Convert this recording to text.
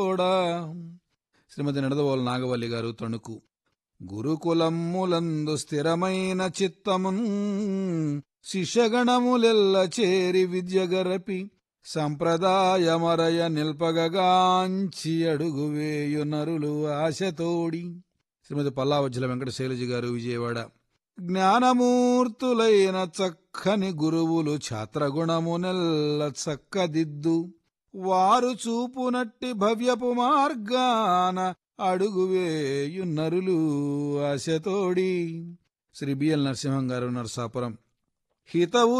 కూడా శ్రీమతి నడదవోలు నాగవల్లి గారు తణుకు గురుకులమ్ములందు స్థిరమైన చిత్తమున్ శిష్యగణములెల్ల చేరి విద్యగరపి సంప్రదాయమరయ నిల్పగగాంచి అడుగువేయు నరులు ఆశతోడి శ్రీమతి పల్లావజ్జల వెంకట శైలజ గారు విజయవాడ జ్ఞానమూర్తులైన చక్కని గురువులు ఛాత్రగుణమునెల్ల చక్కదిద్దు వారు చూపునట్టి భవ్యపు మార్గాన అడుగువేయు నరులు ఆశతోడి శ్రీ బిఎల్ నరసింహం గారు నరసాపురం హితవు